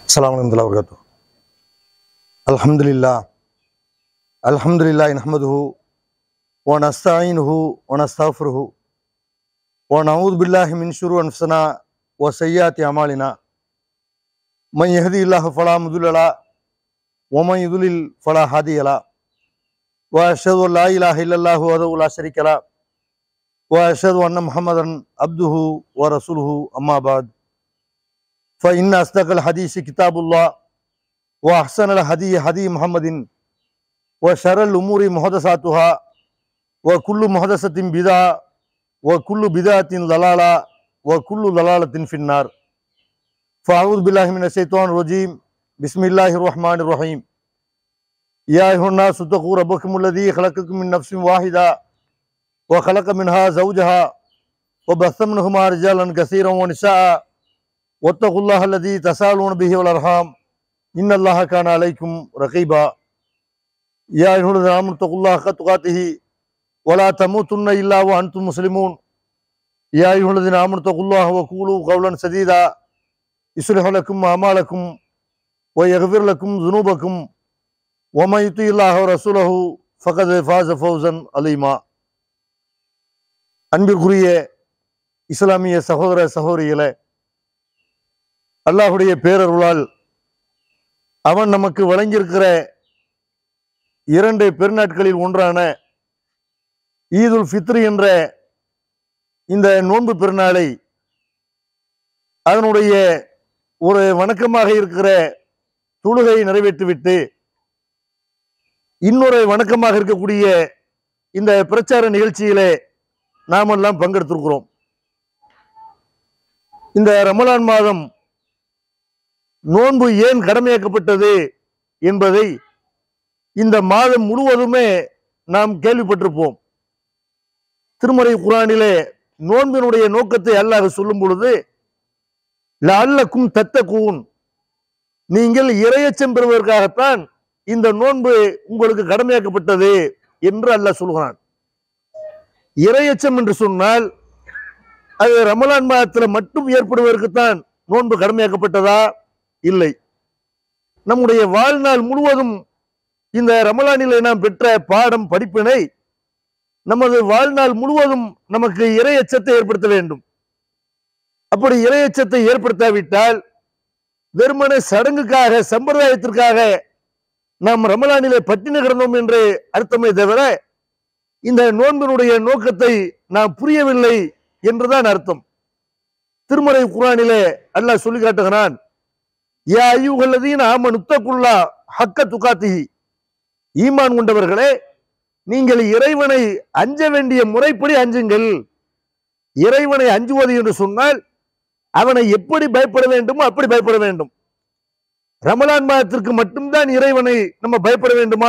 السلام ورحمة الله وبركاته الحمد لله الحمد لله نحمده ونستعينه ونستغفره ونعوذ بالله من شرور أنفسنا وسيئات أعمالنا من يهدي الله فلا مضل له ومن يضلل فلا هادي له وأشهد أن لا إله إلا الله وحده لا شريك له وأشهد أن محمدا عبده ورسوله أما بعد فإن أصدق الحديث كتاب الله وأحسن الهدي هدي محمد وشر الأمور محدثاتها وكل محدثة بدعة وكل بدعة ضلالة وكل ضلالة في النار فأعوذ بالله من الشيطان الرجيم بسم الله الرحمن الرحيم يا أيها الناس اتقوا ربكم الذي خلقكم من نفس واحدة وخلق منها زوجها وبث منهما رجالا كثيرا ونساء واتقوا الله الذي تسالون به والارحام ان الله كان عليكم رقيبا يا ايها الذين امنوا اتقوا الله حق تقاته ولا تموتن الا وانتم مسلمون يا ايها الذين امنوا اتقوا الله وقولوا قولا سديدا يصلح لكم اعمالكم ويغفر لكم ذنوبكم ومن يطيع الله ورسوله فقد فاز فوزا عظيما அன்பிற்குரிய இஸ்லாமிய சகோதர சகோதரிகளே அல்லாஹுடைய பேரருளால் அவன் நமக்கு வழங்கியிருக்கிற இரண்டு பெருநாட்களில் ஒன்றான ஈதுல் ஃபித்ர் என்ற இந்த நோன்பு பெருநாளை அதனுடைய ஒரு வணக்கமாக இருக்கிற தொழுகை நிறைவேற்றிவிட்டு இன்னொரு வணக்கமாக இருக்கக்கூடிய இந்த பிரச்சார நிகழ்ச்சியிலே நாமெல்லாம் பங்கெடுத்திருக்கிறோம் இந்த ரமலான் மாதம் நோன்பு ஏன் கடமையாக்கப்பட்டது என்பதை இந்த மாதம் முழுவதுமே நாம் கேள்விப்பட்டிருப்போம் திருமறை குரானிலே நோன்பினுடைய நோக்கத்தை அல்லாஹ் சொல்லும் பொழுது அல்லக்கும் தத்தக்கூன் நீங்கள் இரையச்சம் பெறுவதற்காகத்தான் இந்த நோன்பு உங்களுக்கு கடமையாக்கப்பட்டது என்று அல்லாஹ் சொல்கிறான் இரையச்சம் என்று சொன்னால் அது ரமலான் மாதத்தில் மட்டும் ஏற்படுவதற்குத்தான் நோன்பு கடமையாக்கப்பட்டதா இல்லை நம்முடைய வாழ்நாள் முழுவதும் இந்த ரமலானிலே நாம் பெற்ற பாடம் படிப்பினை நமது வாழ்நாள் முழுவதும் நமக்கு இரையச்சத்தை ஏற்படுத்த வேண்டும் அப்படி இரையச்சத்தை ஏற்படுத்தாவிட்டால் வெறுமன சடங்குக்காக சம்பிரதாயத்திற்காக நாம் ரமலானிலே பட்டினி கிடந்தோம் என்று அர்த்தமே தவிர இந்த நோன்பினுடைய நோக்கத்தை நாம் புரியவில்லை என்றுதான் அர்த்தம் திருமலை குரானிலே அல்லாஹ் சொல்லி காட்டுகிறான் யா ஐயுகல்லதீன் ஆம நுத்தக்குள்ளா ஹக்க துக்காத்திஹி ஈமான் கொண்டவர்களே நீங்கள் இறைவனை அஞ்ச வேண்டிய முறைப்படி அஞ்சுங்கள் இறைவனை அஞ்சுவது என்று சொன்னால் அவனை எப்படி பயப்பட வேண்டுமோ அப்படி பயப்பட வேண்டும் ரமலான் மாதத்திற்கு மட்டும்தான் இறைவனை நம்ம பயப்பட வேண்டுமா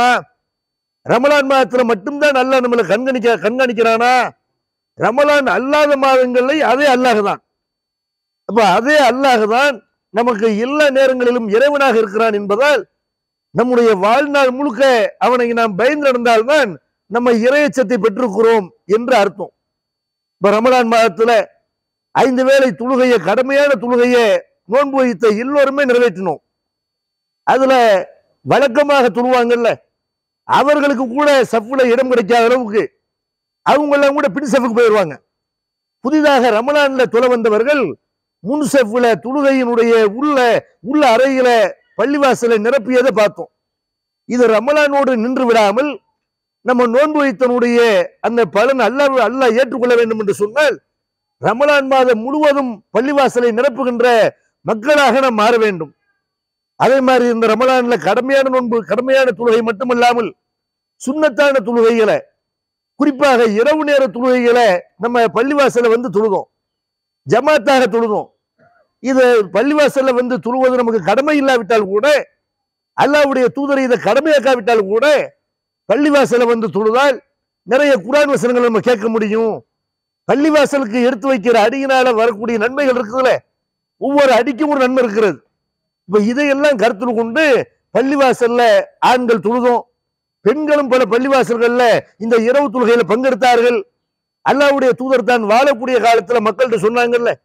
ரமலான் மாதத்துல மட்டும்தான் அல்லாஹ் நம்மளை கண்காணிக்க கண்காணிக்கிறானா ரமலான் அல்லாத மாதங்களை அதே அல்லாஹ் தான் அப்ப அதே அல்லாஹ் தான் நமக்கு எல்லா நேரங்களிலும் இறைவனாக இருக்கிறான் என்பதால் நம்முடைய வாழ்நாள் முழுக்க அவனை நாம் பயந்து நடந்தால்தான் நம்ம இறையச்சத்தை பெற்றிருக்கிறோம் என்று அர்த்தம் இப்ப ரமலான் மாதத்துல ஐந்து வேளை தொழுகையை கடமையான தொழுகையை நோன்பு வைத்த எல்லோருமே நிறைவேற்றினோம் அதுல வழக்கமாக தொழுவாங்கல்ல அவர்களுக்கு கூட சஃப்ல இடம் கிடைக்காத அளவுக்கு அவங்க எல்லாம் கூட பின் சஃபுக்கு போயிடுவாங்க புதிதாக ரமலான்ல தொலை வந்தவர்கள் முன் செஃப்ல தொழுகையினுடைய உள்ள உள்ள அறையில பள்ளிவாசலை நிரப்பியதை பார்த்தோம் இது ரமலானோடு நின்று விடாமல் நம்ம நோன்பு வைத்தனுடைய அந்த பலன் அல்லாஹ் அல்லாஹ் ஏற்றுக்கொள்ள வேண்டும் என்று சொன்னால் ரமலான் மாதம் முழுவதும் பள்ளிவாசலை நிரப்புகின்ற மக்களாக நாம் மாற வேண்டும் அதே மாதிரி இந்த ரமலான்ல கடமையான நோன்பு கடமையான தொழுகை மட்டுமல்லாமல் சுண்ணத்தான தொழுகைகளை குறிப்பாக இரவு நேர தொழுகைகளை நம்ம பள்ளிவாசல வந்து தொழுதோம் ஜமாத்தாக தொழுதோம் இது பள்ளிவாசல்ல வந்து தொழுவது நமக்கு கடமை இல்லாவிட்டால் கூட அல்லாவுடைய தூதரை இதை கடமையாக்காவிட்டால் கூட பள்ளிவாசல வந்து தொழுதால் நிறைய குரான் வசனங்கள் நம்ம கேட்க முடியும் பள்ளிவாசலுக்கு எடுத்து வைக்கிற அடியினால வரக்கூடிய நன்மைகள் இருக்குதுல்ல ஒவ்வொரு அடிக்கும் ஒரு நன்மை இருக்கிறது இப்ப இதையெல்லாம் கருத்தில் கொண்டு பள்ளிவாசல்ல ஆண்கள் தொழுதோம் பெண்களும் பல பள்ளிவாசல்கள்ல இந்த இரவு தொழுகையில பங்கெடுத்தார்கள் அல்லாவுடைய தூதர் தான் வாழக்கூடிய காலத்துல மக்கள்கிட்ட சொன்னாங்கல்ல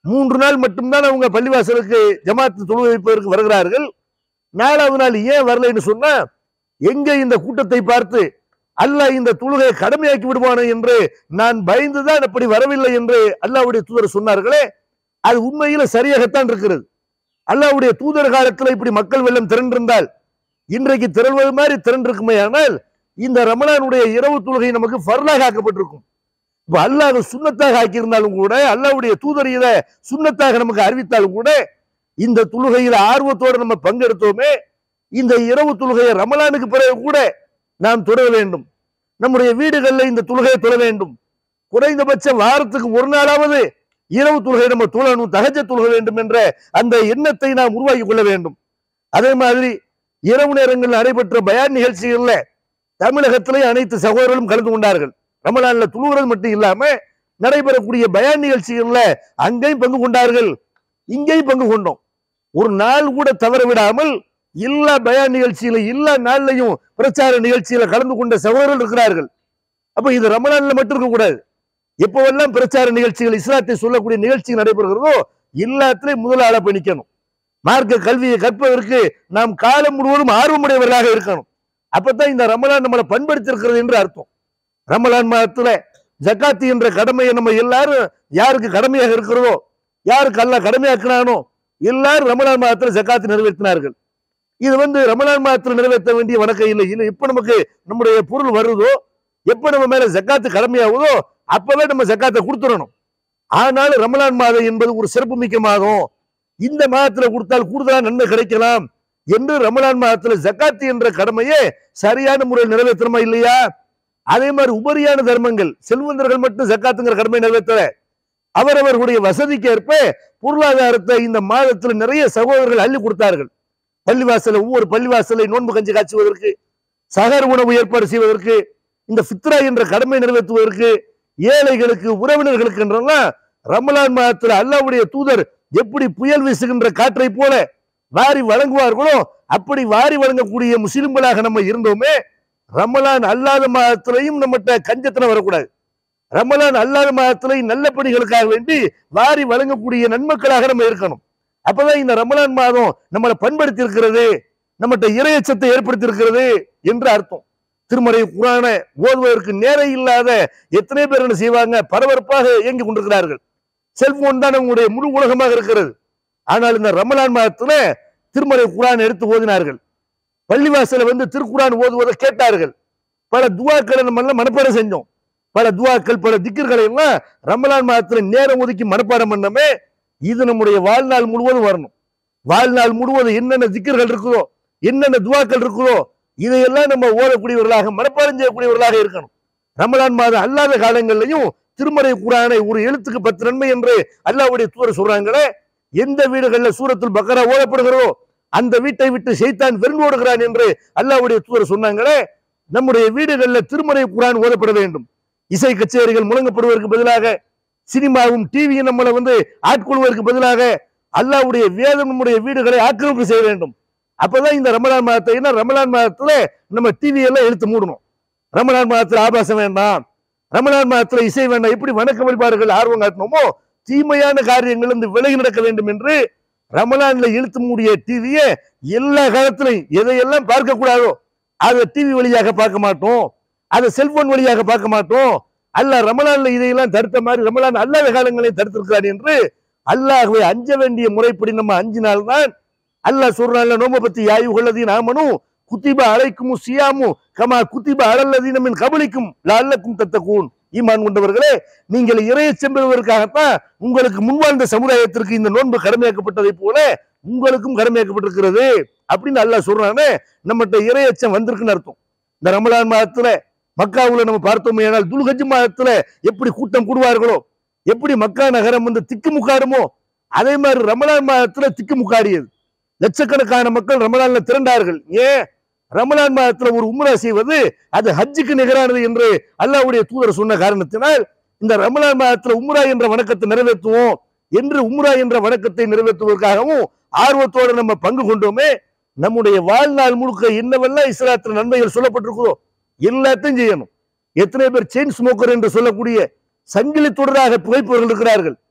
மூன்று நாள் மட்டும்தான் அவங்க பள்ளிவாசலுக்கு ஜமாத்து தொழு வைப்பதற்கு வருகிறார்கள் நாலாவது நாள் ஏன் வரலைன்னு சொன்னா எங்க இந்த கூட்டத்தை பார்த்து அல்லாஹ் இந்த தொழுகையை கடமையாக்கி விடுவானோ என்று நான் பயந்துதான் அப்படி வரவில்லை என்று அல்லாஹ்வுடைய தூதர் சொன்னார்களே அது உண்மையில சரியாகத்தான் இருக்கிறது அல்லாஹ்வுடைய தூதர் காலத்துல இப்படி மக்கள் வெள்ளம் திரண்டிருந்தால் இன்றைக்கு திரள்வது மாதிரி திரண்டிருக்குமே ஆனால் இந்த ரமலானுடைய இரவு தொழுகை நமக்கு ஃபர்லாக ஆக்கப்பட்டிருக்கும் இப்ப அல்லாஹ் சுண்ணத்தாக ஆக்கியிருந்தாலும் கூட அல்லாஹ்வுடைய தூதர் இதை சுண்ணத்தாக நமக்கு அறிவித்தாலும் கூட இந்த தொழுகையில ஆர்வத்தோடு நம்ம பங்கெடுத்தோமே இந்த இரவு தொழுகையை ரமலானுக்கு பிறகு கூட நாம் தொழ வேண்டும் நம்முடைய வீடுகளில் இந்த தொழுகையை தொழ வேண்டும் குறைந்தபட்சம் வாரத்துக்கு ஒரு நாளாவது இரவு தொழுகை நம்ம தொழணும் தகஜ தொழுக வேண்டும் என்ற அந்த எண்ணத்தை நாம் உருவாக்கி கொள்ள வேண்டும் அதே மாதிரி இரவு நேரங்களில் நடைபெற்ற பயான் நிகழ்ச்சிகள்ல தமிழகத்திலே அனைத்து சகோதரர்களும் கலந்து கொண்டார்கள் ரமலான்ல துழுகிறது மட்டும் இல்லாம நடைபெறக்கூடிய பயான் நிகழ்ச்சிகள்ல அங்கேயும் பங்கு கொண்டார்கள் இங்கேயும் பங்கு கொண்டோம் ஒரு நாள் கூட தவற விடாமல் எல்லா பயான் நிகழ்ச்சியில எல்லா நாள்லையும் பிரச்சார நிகழ்ச்சியில கலந்து கொண்ட சகோதரர்கள் இருக்கிறார்கள் அப்ப இது ரமலான்ல மட்டும் இருக்கக்கூடாது எப்பவெல்லாம் பிரச்சார நிகழ்ச்சிகள் இஸ்லாத்தை சொல்லக்கூடிய நிகழ்ச்சி நடைபெறுகிறதோ எல்லாத்திலையும் முதலாள போய் நிக்கணும் மார்க்க கல்வியை கற்பதற்கு நாம் காலம் முழுவதும் ஆர்வமுடையவர்களாக இருக்கணும் அப்பதான் இந்த ரமலான் நம்மளை பண்படுத்தி இருக்கிறது என்று அர்த்தம் ரமலான் மாதத்துல ஜக்காத்தி என்ற கடமையை நம்ம எல்லாரும் யாருக்கு கடமையாக இருக்கிறதோ யாருக்கு அல்ல கடமையாக்கினானோ எல்லாரும் ரமலான் மாதத்துல ஜக்காத்து நிறைவேற்றினார்கள் இது வந்து ரமலான் மாதத்துல நிறைவேற்ற வேண்டிய வணக்கம் இல்லை இல்லை எப்ப நமக்கு நம்முடைய பொருள் வருதோ எப்ப நம்ம மேல ஜக்காத்து கடமையாகுதோ அப்பவே நம்ம ஜக்காத்தை கொடுத்துடணும் ஆனாலும் ரமலான் மாதம் என்பது ஒரு சிறப்பு மிக்க மாதம் இந்த மாதத்துல கொடுத்தால் கூடுதலா நன்மை கிடைக்கலாம் என்று ரமலான் மாதத்துல ஜக்காத்து என்ற கடமையை சரியான முறையில் நிறைவேற்றணுமா இல்லையா அதே மாதிரி உபரியான தர்மங்கள் செல்வந்தர்கள் மட்டும் ஜக்காத்துங்கிற கடமை நிறைவேற்றல அவரவர்களுடைய வசதிக்கு ஏற்ப பொருளாதாரத்தை இந்த மாதத்துல நிறைய சகோதரர்கள் அள்ளி கொடுத்தார்கள் பள்ளிவாசல ஒவ்வொரு பள்ளிவாசலை நோன்பு கஞ்சி காய்ச்சுவதற்கு சகர் உணவு ஏற்பாடு செய்வதற்கு இந்த ஃபித்ரா என்ற கடமை நிறைவேற்றுவதற்கு ஏழைகளுக்கு உறவினர்களுக்கு என்றெல்லாம் ரமலான் மாதத்துல அல்லாவுடைய தூதர் எப்படி புயல் வீசுகின்ற காற்றை போல வாரி வழங்குவார்களோ அப்படி வாரி வழங்கக்கூடிய முஸ்லிம்களாக நம்ம இருந்தோமே ரமலான் அல்லாத மாதத்திலையும் நம்மகிட்ட கஞ்சத்தனம் வரக்கூடாது ரமலான் அல்லாத மாதத்திலையும் நல்ல பணிகளுக்காக வேண்டி வாரி வழங்கக்கூடிய நன்மக்களாக நம்ம இருக்கணும் அப்பதான் இந்த ரமலான் மாதம் நம்மளை பண்படுத்தி இருக்கிறது நம்மகிட்ட இரையச்சத்தை ஏற்படுத்தி இருக்கிறது என்று அர்த்தம் திருமறை குரான ஓதுவதற்கு நேரம் இல்லாத எத்தனை பேர் என்ன செய்வாங்க பரபரப்பாக இயங்கி கொண்டிருக்கிறார்கள் செல்போன் தான் நம்முடைய முழு உலகமாக இருக்கிறது ஆனால் இந்த ரமலான் மாதத்துல திருமறை குரான் எடுத்து ஓதினார்கள் பள்ளிவாசல வந்து திருக்குரான் ஓதுவதை கேட்டார்கள் பல துவாக்களை நம்ம எல்லாம் மனப்பாடம் செஞ்சோம் பல துவாக்கள் பல திக்கர்களை எல்லாம் ரமலான் மாதத்துல நேரம் ஒதுக்கி மனப்பாடம் பண்ணமே இது நம்முடைய வாழ்நாள் முழுவதும் வரணும் வாழ்நாள் முழுவதும் என்னென்ன திக்கர்கள் இருக்குதோ என்னென்ன துவாக்கள் இருக்குதோ இதையெல்லாம் நம்ம ஓதக்கூடியவர்களாக மனப்பாடம் செய்யக்கூடியவர்களாக இருக்கணும் ரமலான் மாதம் அல்லாத காலங்கள்லையும் திருமறை குரானை ஒரு எழுத்துக்கு பத்து நன்மை என்று அல்லாவுடைய தூதர் சொல்றாங்களே எந்த வீடுகள்ல சூரத்துல் பக்கரா ஓதப்படுகிறதோ அந்த வீட்டை விட்டு செய்தான் வெறுந்து ஓடுகிறான் என்று அல்லாவுடைய தூதர் சொன்னாங்களே நம்முடைய வீடுகள்ல திருமறை குரான் ஓதப்பட வேண்டும் இசை கச்சேரிகள் முழங்கப்படுவதற்கு பதிலாக சினிமாவும் டிவியும் நம்மளை வந்து ஆட்கொள்வதற்கு பதிலாக அல்லாவுடைய வேதம் நம்முடைய வீடுகளை ஆக்கிரமிப்பு செய்ய வேண்டும் அப்பதான் இந்த ரமலான் மாதத்தை ஏன்னா ரமலான் மாதத்துல நம்ம டிவி எல்லாம் இழுத்து மூடணும் ரமலான் மாதத்துல ஆபாசம் வேண்டாம் ரமலான் மாதத்துல இசை வேண்டாம் எப்படி வணக்க வழிபாடுகள் ஆர்வம் காட்டணுமோ தீமையான காரியங்கள் இருந்து விலகி நடக்க வேண்டும் என்று ரமலான்ல இழுத்து மூடிய டிவியை எல்லா காலத்திலையும் எதையெல்லாம் பார்க்க கூடாதோ அதை டிவி வழியாக பார்க்க மாட்டோம் அதை செல்போன் வழியாக பார்க்க மாட்டோம் அல்ல ரமலான்ல இதையெல்லாம் தடுத்த மாதிரி ரமலான் அல்லாத காலங்களையும் தடுத்திருக்கிறார் என்று அல்லாஹ்வை அஞ்ச வேண்டிய முறைப்படி நம்ம அஞ்சினால் தான் அல்லாஹ் சொல்றான்ல நோம்ப பத்தி யாயு கொள்ளதி நாமனும் குத்திப அழைக்கும் சியாமு கமா குத்திப அழல்லதீன மின் கபலிக்கும் லல்லக்கும் தத்தக்கூன் ஈமான் கொண்டவர்களே நீங்கள் இறைய செம்புவதற்காகத்தான் உங்களுக்கு முன்வாழ்ந்த சமுதாயத்திற்கு இந்த நோன்பு கடமையாக்கப்பட்டதை போல உங்களுக்கும் கடமையாக்கப்பட்டிருக்கிறது அப்படின்னு அல்லாஹ் சொல்றானே நம்மகிட்ட இறையச்சம் வந்திருக்குன்னு அர்த்தம் இந்த ரமலான் மாதத்துல மக்காவுல நம்ம பார்த்தோமே ஆனால் துல்கஜ் மாதத்துல எப்படி கூட்டம் கூடுவார்களோ எப்படி மக்கா நகரம் வந்து திக்கு முக்காடுமோ அதே மாதிரி ரமலான் மாதத்துல திக்கு முக்காடியது லட்சக்கணக்கான மக்கள் ரமலான்ல திரண்டார்கள் ஏன் ரமலான் மாதத்துல ஒரு உம்ரா செய்வது அது ஹஜ்ஜுக்கு நிகரானது என்று அல்லாஹ்வுடைய தூதர் சொன்ன காரணத்தினால் இந்த ரமலான் மாதத்துல உம்ரா என்ற வணக்கத்தை நிறைவேற்றுவோம் என்று உம்ரா என்ற வணக்கத்தை நிறைவேற்றுவதற்காகவும் ஆர்வத்தோடு நம்ம பங்கு கொண்டோமே நம்முடைய வாழ்நாள் முழுக்க என்னவெல்லாம் இஸ்லாத்துல நன்மைகள் சொல்லப்பட்டிருக்குதோ எல்லாத்தையும் செய்யணும் எத்தனை பேர் செயின் ஸ்மோக்கர் என்று சொல்லக்கூடிய சங்கிலி தொடராக புகைப்பவர்கள் இருக்கிறார்கள்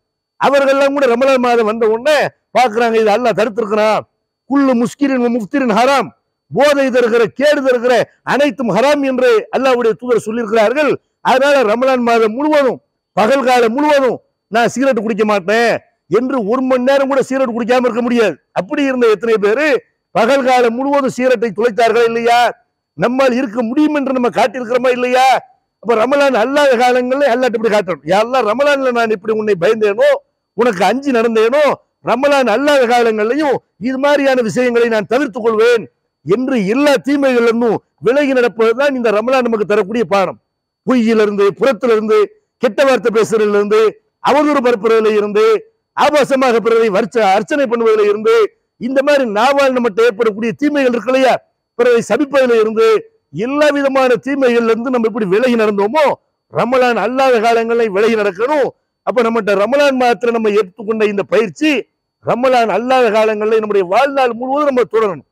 அவர்கள்லாம் கூட ரமலான் மாதம் வந்த உடனே பாக்குறாங்க இது அல்லாஹ் தடுத்திருக்கிறான் குல்லு முஸ்கிரின் முஃப்திரின் ஹராம் போதை தருகிற கேடு தருகிற அனைத்தும் ஹராம் என்று அல்லாஹ்வுடைய தூதர் சொல்லியிருக்கிறார்கள் அதனால ரமலான் மாதம் முழுவதும் பகல் காலம் முழுவதும் நான் சிகரெட் குடிக்க மாட்டேன் என்று ஒரு மணி நேரம் கூட சிகரெட் குடிக்காம இருக்க முடியாது அப்படி இருந்த எத்தனை பேரு பகல் காலம் முழுவதும் சிகரெட்டை துளைத்தார்களா இல்லையா நம்மால் இருக்க முடியும் என்று நம்ம காட்டியிருக்கிறோமா இல்லையா அப்ப ரமலான் அல்லாத காலங்கள்ல அல்லாட்ட இப்படி காட்டணும் யாரெல்லாம் ரமலான்ல நான் இப்படி உன்னை பயந்தேனோ உனக்கு அஞ்சு நடந்தேனோ ரமலான் அல்லாத காலங்கள்லையும் இது மாதிரியான விஷயங்களை நான் தவிர்த்துக் கொள்வேன் என்று எல்லா தீமைகளிலிருந்தும் விலகி நடப்பதுதான் இந்த ரமலான் நமக்கு தரக்கூடிய பாடம் பொய்யிலிருந்து புறத்திலிருந்து கெட்ட வார்த்தை பேசுறதுல இருந்து அவதூறு பரப்புறதுல இருந்து ஆபாசமாக பிறரை வர்ச்ச அர்ச்சனை பண்ணுவதில் இருந்து இந்த மாதிரி நாவால் நம்மகிட்ட ஏற்படக்கூடிய தீமைகள் இருக்கு இல்லையா பிறரை சபிப்பதில் இருந்து எல்லா விதமான தீமைகள்ல இருந்து நம்ம எப்படி விலகி நடந்தோமோ ரமலான் அல்லாத காலங்களில் விலகி நடக்கணும் அப்ப நம்மகிட்ட ரமலான் மாத்திர நம்ம எடுத்துக்கொண்ட இந்த பயிற்சி ரமலான் அல்லாத காலங்களில் நம்முடைய வாழ்நாள் முழுவதும் நம்ம தொடரணும்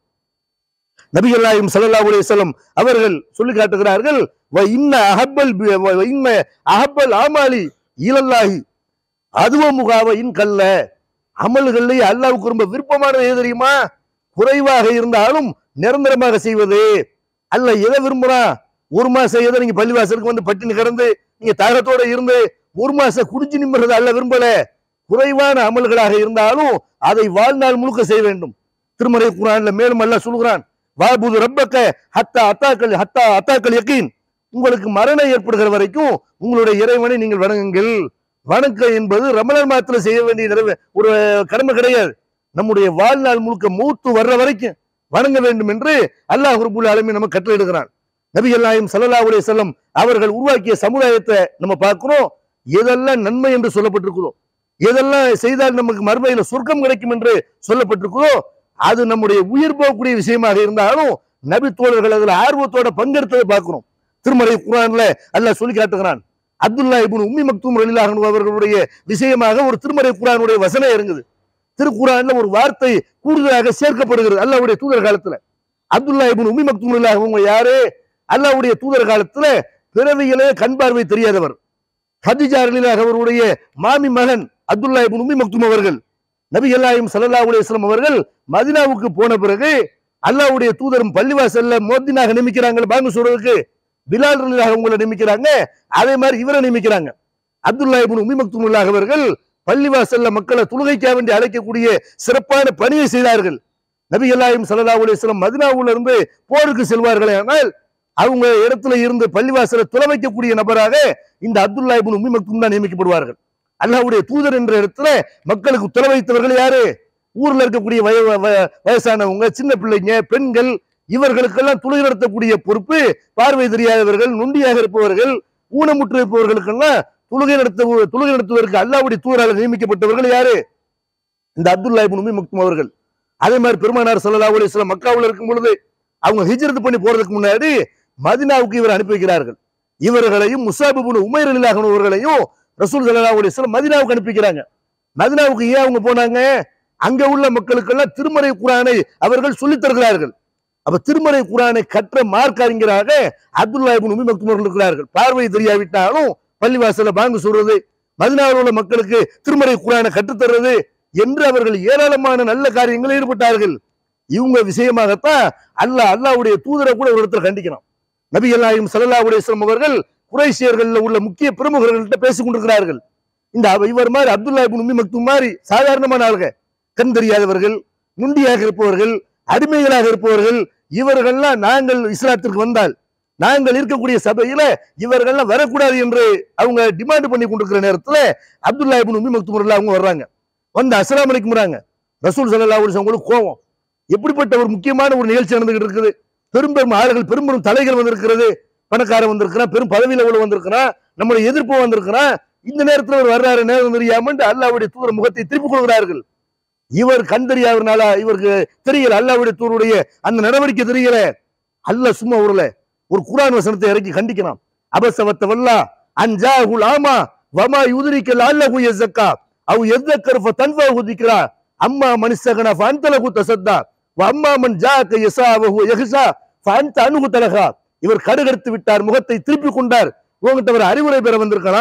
நபிகள்லாயும் ஸல்லல்லாஹு அலைஹி வஸல்லம் அவர்கள் சொல்லி காட்டுகிறார்கள் வ இன்ன அஹப்பல் பி- வ- வ இன்ன அஹப்பல் ஆமாலி இலல்லாஹி அதுவ முகாவ இன் கல்ல அமல்கள்லயே அல்லாவுக்கு ரொம்ப விருப்பமானது எது தெரியுமா குறைவாக இருந்தாலும் நிரந்தரமாக செய்வது அல்ல எதை விரும்புறான் ஒரு மாசம் எதை நீங்க பள்ளிவாசலுக்கு வந்து பட்டினி கிடந்து நீங்க தாகத்தோட இருந்து ஒரு மாசம் குடிச்சு நிம்மறது அல்ல விரும்பல குறைவான அமல்களாக இருந்தாலும் அதை வாழ்நாள் முழுக்க செய்ய வேண்டும் திருமறை குரான்ல மேலும் அல்லாஹ் சொல்கிறான் வாபுது ரப்பக்க ஹத்தா அத்தாக்கள் ஹத்தா அத்தாக்கள் யக்கீன் உங்களுக்கு மரணம் ஏற்படுகிற வரைக்கும் உங்களுடைய இறைவனை நீங்கள் வணங்குங்கள் வணக்கம் என்பது ரமலான் மாதத்துல செய்ய வேண்டிய நிறைவே ஒரு கடமை கிடையாது நம்முடைய வாழ்நாள் முழுக்க மூத்து வர்ற வரைக்கும் வணங்க வேண்டும் என்று அல்லாஹ் ரபுல் ஆலமீன் நம்ம கட்டளையிடுகிறான் நபி அல்லாஹிம் ஸல்லல்லாஹு அலைஹி வஸல்லம் அவர்கள் உருவாக்கிய சமுதாயத்தை நம்ம பார்க்கிறோம் எதெல்லாம் நன்மை என்று சொல்லப்பட்டிருக்கிறோம் எதெல்லாம் செய்தால் நமக்கு மறுமையில சொர்க்கம் கிடைக்கும் என்று சொல்லப்பட்டிருக்கிறோ அது நம்முடைய உயிர் போகக்கூடிய விஷயமாக இருந்தாலும் நபி தோழர்கள் அதுல ஆர்வத்தோட பங்கெடுத்ததை பார்க்கிறோம் திருமறை குரான்ல அல்லாஹ் சொல்லி காட்டுகிறான் அப்துல்லா இப்னு உம்மி மக்தூம் ரலிலாஹு அவர்களுடைய விஷயமாக ஒரு திருமறை குரானுடைய வசனம் இருந்தது திருக்குறான்ல ஒரு வார்த்தை கூடுதலாக சேர்க்கப்படுகிறது அல்லாஹ்வுடைய தூதர் காலத்துல அப்துல்லா இப்னு உம்மி மக்தூம் ரலிலாஹு அவங்க யாரு அல்லாஹ்வுடைய தூதர் காலத்துல பிறவியிலே கண் பார்வை தெரியாதவர் ஹதிஜா ரலிலாஹு அவருடைய மாமி மகன் அப்துல்லா இப்னு உம்மி மக்தூம் அவர்கள் நபி அல்லாஹிம் ஸல்லல்லாஹு அலைஹி வஸல்லம் அவர்கள் மதீனாவுக்கு போன பிறகு அல்லாஹ்வுடைய தூதரும் பள்ளிவாசல்ல மோதினாக நியமிக்கிறாங்க பாங்க சொல்றதுக்கு பிலால் ரலிலாஹு அவங்களை நியமிக்கிறாங்க அதே மாதிரி இவரை நியமிக்கிறாங்க அப்துல்லா இப்னு உம்மி மக்தூமுல்லாஹ் அவர்கள் பள்ளிவாசல்ல மக்களை தொழுகைக்காக வேண்டி அழைக்கக்கூடிய சிறப்பான பணியை செய்தார்கள் நபி அல்லாஹிம் ஸல்லல்லாஹு அலைஹி வஸல்லம் மதீனாவுல இருந்து போருக்கு செல்வார்களே ஆனால் அவங்க இடத்துல இருந்து பள்ளிவாசலை துள வைக்கக்கூடிய நபராக இந்த அப்துல்லா இப்னு உம்மி மக்தூம் தான் நியமிக்கப்படுவார்கள் அல்லாஹ்வுடைய தூதர் என்ற இடத்துல மக்களுக்கு துள வைத்தவர்கள் யாரு ஊர்ல இருக்கக்கூடிய வய வய- வயசானவங்க சின்ன பிள்ளைங்க பெண்கள் இவர்களுக்கெல்லாம் துளை நடத்தக்கூடிய பொறுப்பு பார்வை தெரியாதவர்கள் நொண்டியாக இருப்பவர்கள் ஊனமுற்று இருப்பவர்களுக்கெல்லாம் தொழுகை நடத்த தொழுகை நடத்துவதற்கு அல்லாவுடைய தூதரால் நியமிக்கப்பட்டவர்கள் யாரு இந்த அப்துல்லா இப்னு உம்மி மக்தும் அவர்கள் அதே மாதிரி பெருமானார் ஸல்லல்லாஹு அலைஹி வஸல்லம் மக்காவுல இருக்கும் பொழுது அவங்க ஹிஜ்ரத் பண்ணி போறதுக்கு முன்னாடி மதினாவுக்கு இவர் அனுப்பி வைக்கிறார்கள் இவர்களையும் முசாப் இப்னு உமைர் ரலியல்லாஹு அன்ஹு அவர்களையும் ரசூல் ஸல்லல்லாஹு அலைஹி வஸல்லம் மதினாவுக்கு அனுப்பிக்கிறாங்க மதினாவுக்கு ஏன் அவங்க போனாங்க அங்க உள்ள மக்களுக்கெல்லாம் திருமறை குரானை அவர்கள் சொல்லித் தருகிறார்கள் அப்ப திருமறை குரானை கற்ற மார்க் அறிஞராக அப்துல்லா இப்னு உம்மி மக்தும் அவர்கள் இருக்கிறார்கள் பார்வை தெரியாவிட்டாலும் பள்ளிவாசல்ல பாங்கு சொல்றது மதினாவில் உள்ள மக்களுக்கு திருமறை குரானை கற்றுத்தர்றது என்று அவர்கள் ஏராளமான நல்ல காரியங்களில் ஈடுபட்டார்கள் இவங்க விஷயமாகத்தான் அல்லாஹ் அல்லாஹ்வுடைய தூதரை கூட ஒரு இடத்துல கண்டிக்கணும் நபி அல்லாஹிம் ஸல்லல்லாஹு அலைஹி வஸல்லம் அவர்கள் குறைஷியர்கள்ல உள்ள முக்கிய பிரமுகர்கள்ட்ட பேசிக் கொண்டிருக்கிறார்கள் இந்த அவ- இவர் மாதிரி அப்துல்லா இப்னு உம்மி மக்தும் மாதிரி சாதாரணமான ஆளுங்க கண் தெரியாதவர்கள் நுண்டியாக இருப்பவர்கள் அடிமைகளாக இருப்பவர்கள் இவர்கள்லாம் நாங்கள் இஸ்லாத்திற்கு வந்தால் நாங்கள் இருக்கக்கூடிய சபையில இவர்கள்லாம் வரக்கூடாது என்று அவங்க டிமாண்ட் பண்ணி கொண்டிருக்கிற நேரத்துல அப்துல்லா இப்னு உம்மி மக்தும் ரலியல்லாஹு அவங்க வர்றாங்க வந்து அஸ்ஸலாமு அலைக்கும்றாங்க ரசூல் ஸல்லல்லாஹு அலைஹி வஸல்லம் கோவம் எப்படிப்பட்ட ஒரு முக்கியமான ஒரு நிகழ்ச்சி நடந்துகிட்டு இருக்குது பெரும் பெரும் ஆளுகள் பெரும் பெரும் தலைகள் வந்திருக்கிறது பணக்காரன் வந்திருக்கிறான் பெரும் பதவியில உள்ள வந்திருக்கிறான் நம்முடைய எதிர்ப்பு வந்திருக்கிறான் இந்த நேரத்துல ஒரு வர்றாரு நேரம் தெரியாம அல்லாவுடைய தூதர் முகத்தை திருப்பிக் கொள்கிறார்கள் இவர் கண் தெரியாதனால இவருக்கு தெரியல அல்லாவுடைய தூருடைய அந்த நடவடிக்கை தெரியல அல்ல சும்மா ஊர்ல ஒரு குரான் வசனத்தை இறக்கி கண்டிக்கலாம் அபசவத்த வல்லா அன்ஜாஹுல் ஆமா வமா யுதிரிக்கல் அல்லஹு யஸக்கா அவ் யذكر فتنفعه ذكرى அம்மா மனுஷகனா ஃபஅன்தலகு தசத்தா அம்மா மன் ஜாக்க யசாவஹு யஹ்ஸா ஃபஅன்த அன்ஹு தலகா இவர் கடுகடுத்து விட்டார் முகத்தை திருப்பி கொண்டார் உங்ககிட்ட ஒரு அறிவுரை பெற வந்திருக்கலாம்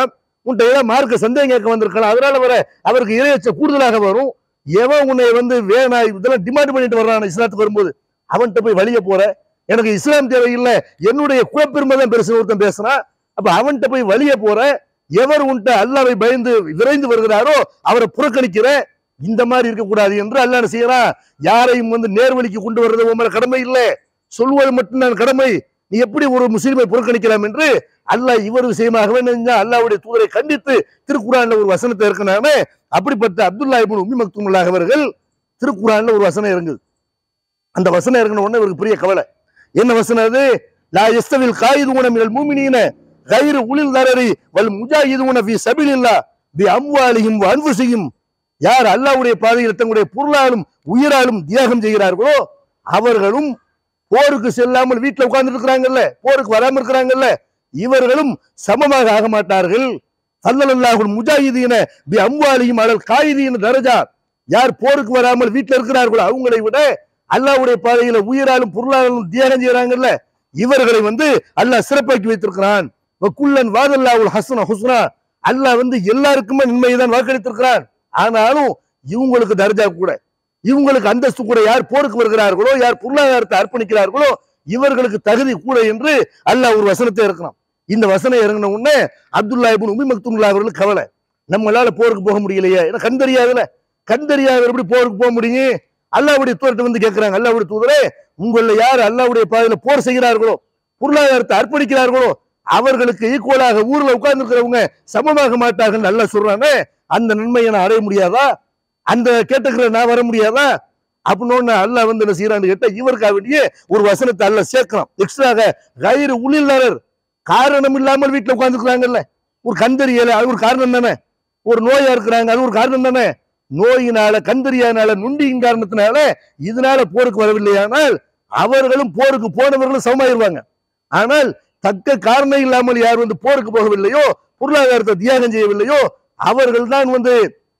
உன்ட்ட ஏதாவது மார்க்க சந்தேகம் கேட்க வந்திருக்கலாம் அதனால வர அவருக்கு இறையச்ச கூடுதலாக வரும் எவன் உன்னை வந்து வேணா இதெல்லாம் டிமாண்ட் பண்ணிட்டு வர்றான் இஸ்லாத்துக்கு வரும்போது அவன்கிட்ட போய் வழிய போற எனக்கு இஸ்லாம் தேவையில்லை என்னுடைய குலப்பெருமை தான் பெருசு ஒருத்தன் பேசுறான் அப்ப அவன்கிட்ட போய் வழிய போற எவர் உன்ட்ட அல்லாவை பயந்து விரைந்து வருகிறாரோ அவரை புறக்கணிக்கிற இந்த மாதிரி இருக்கக்கூடாது என்று அல்லாஹ் என்ன செய்யறான் யாரையும் வந்து நேர்வழிக்கு கொண்டு வர்றது உன் மேல கடமை இல்லை சொல்வது மட்டும்தான் கடமை நீ எப்படி ஒரு முஸ்லிமை புறக்கணிக்கலாம் என்று அல்லாஹ் இவர் விஷயமாகவே நினைஞ்சா அல்லாஹ்வுடைய தூதரை கண்டித்து திருக்குறான்ல ஒரு வசனத்தை இருக்கனாமே அப்படிப்பட்ட அப்துல்லா இப்னு உம்மி மக்துமுல்லாஹ் அவர்கள் திருக்குறான்ல ஒரு வசனம் இறங்குது அந்த வசனம் இறங்கின உடனே இவருக்கு பெரிய கவலை என்ன வசனம் அது லா எஸ்தவில் காயிது உணமிகள் மூமினீன கயிறு உளில் தரரி வல் முஜாஹிது உணவி சபிலில்லா பி அம்வாலியும் அன்புசியும் யார் அல்லாஹ்வுடைய பாதையில் தங்களுடைய பொருளாலும் உயிராலும் தியாகம் செய்கிறார்களோ அவர்களும் போருக்கு செல்லாமல் வீட்டுல உட்கார்ந்து இருக்கிறாங்கல்ல போருக்கு வராம இருக்கிறாங்கல்ல இவர்களும் சமமாக ஆக மாட்டார்கள் சல்லல்லாஹுல் முஜாஹிதீன பி அம்வாலியும் அலல் காயிதீன தரஜா யார் போருக்கு வராமல் வீட்டுல இருக்கிறார்களோ அவங்களை விட அல்லாஹ்வுடைய பாதையில உயிராலும் பொருளாலும் தியாகம் செய்யறாங்கல்ல இவர்களை வந்து அல்லாஹ் சிறப்பாக்கி வைத்திருக்கிறான் குள்ளன் வாதல்லாவுல் ஹசன ஹுஸ்னா அல்லாஹ் வந்து எல்லாருக்குமே நன்மையை தான் வாக்களித்திருக்கிறான் ஆனாலும் இவங்களுக்கு தர்ஜா கூட இவங்களுக்கு அந்தஸ்து கூட யார் போருக்கு வருகிறார்களோ யார் பொருளாதாரத்தை அர்ப்பணிக்கிறார்களோ இவர்களுக்கு தகுதி கூட என்று அல்லாஹ் ஒரு வசனத்தை இருக்கணும் இந்த வசனம் இறங்கின உடனே அப்துல்லா இப்னு உம்மி மக்துமுல்லா அவர்களுக்கு கவலை நம்மளால போருக்கு போக முடியலையே ஏன்னா கண் தெரியாதுல கண் தெரியாத எப்படி போருக்கு போக முடியும் அல்லாவுடைய தூதர்கிட்ட வந்து கேட்கிறாங்க அல்லாவுடைய தூதரே உங்கள யார் அல்லாவுடைய பாதையில போர் செய்கிறார்களோ பொருளாதாரத்தை அர்ப்பணிக்கிறார்களோ அவர்களுக்கு ஈக்குவலாக ஊர்ல உட்கார்ந்து இருக்கிறவங்க சமமாக மாட்டார்கள் நல்லா சொல்றானே அந்த நன்மையை நான் அடைய முடியாதா அந்த கேட்டுக்கிற நான் வர முடியாதா அப்படின்னு அல்லாஹ் வந்து என்ன செய்யறான்னு கேட்டா இவருக்காக வேண்டிய ஒரு வசனத்தை அல்ல சேர்க்கலாம் எக்ஸ்ட்ராக கயிறு உள்ளில்லர் காரணம் இல்லாமல் வீட்டுல உட்கார்ந்துக்கிறாங்கல்ல ஒரு கந்தறியல அது ஒரு காரணம் தானே ஒரு நோயா இருக்கிறாங்க அது ஒரு காரணம் தானே நோயினால கந்தறியானால நுண்டியின் காரணத்தினால இதனால போருக்கு வரவில்லையானால் அவர்களும் போருக்கு போனவர்களும் சமமாயிருவாங்க ஆனால் தக்க காரணம் இல்லாமல் யார் வந்து போருக்கு போகவில்லையோ பொருளாதாரத்தை தியாகம் செய்யவில்லையோ அவர்கள் தான் வந்து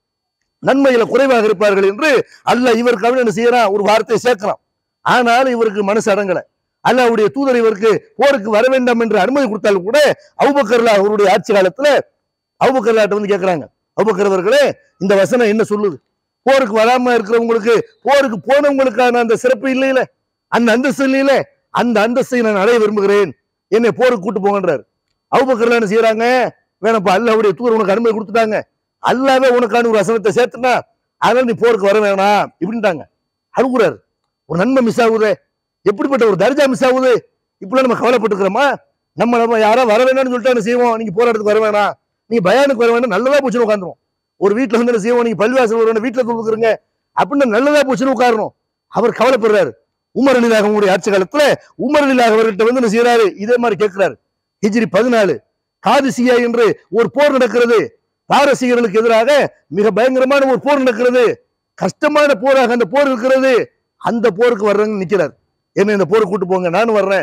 நன்மையில குறைவாக இருப்பார்கள் என்று அல்ல இவர் கவிதை என்ன செய்யறான் ஒரு வார்த்தையை சேர்க்கிறான் ஆனால் இவருக்கு மனசு அடங்கல அல்லாவுடைய தூதர் இவருக்கு போருக்கு வர வேண்டாம் என்று அனுமதி கொடுத்தாலும் கூட அவுபக்கர்லா அவருடைய ஆட்சி காலத்துல அவுபக்கர்லாட்ட வந்து கேட்கிறாங்க அவுபக்கர் அவர்களே இந்த வசனம் என்ன சொல்லுது போருக்கு வராம இருக்கிறவங்களுக்கு போருக்கு போனவங்களுக்கான அந்த சிறப்பு இல்லையில அந்த அந்தஸ்து இல்லையில அந்த அந்தஸ்தை நான் அடைய விரும்புகிறேன் என்னை போருக்கு கூட்டு போங்கன்றார் அவுபக்கர்ல என்ன செய்யறாங்க வேணப்பா அல்லாவுடைய தூதர் உனக்கு அனுமதி கொடுத்துட்டாங்க அல்லாவே உனக்கான ஒரு வசனத்தை சேர்த்துனா அதனால நீ போருக்கு வர வேணாம் இப்படின்ட்டாங்க அழுகுறாரு ஒரு நன்மை மிஸ் ஆகுதே எப்படிப்பட்ட ஒரு தர்ஜா மிஸ் ஆகுது இப்படிலாம் நம்ம கவலைப்பட்டுக்கிறோமா நம்ம நம்ம யாரோ வர வேணாம்னு சொல்லிட்டு என்ன செய்வோம் நீங்க போராட்டத்துக்கு வர வேணாம் நீங்க பயானுக்கு வர வேண்டாம் நல்லதா போச்சுன்னு உட்காந்துரும் ஒரு வீட்டுல வந்து என்ன செய்வோம் நீங்க பள்ளிவாசல் வர வேண்டாம் வீட்டுல கொடுக்குறீங்க அப்படின்னு நல்லதா போச்சுன்னு உட்காரணும் அவர் கவலைப்படுறாரு உமர் அலிலாக உங்களுடைய ஆட்சி காலத்துல உமர் அலிலாக அவர்கிட்ட வந்து என்ன செய்யறாரு இதே மாதிரி கேட்கிறாரு ஹிஜ்ரி பதினாலு காதிசியா என்று ஒரு போர் நடக்கிறது பாரசீகர்களுக்கு எதிராக மிக பயங்கரமான ஒரு போர் நடக்கிறது கஷ்டமான போராக அந்த போர் இருக்கிறது அந்த போருக்கு வர்றவங்க நிக்கிறார் என்ன இந்த போருக்கு கூட்டு போங்க நானும் வர்றேன்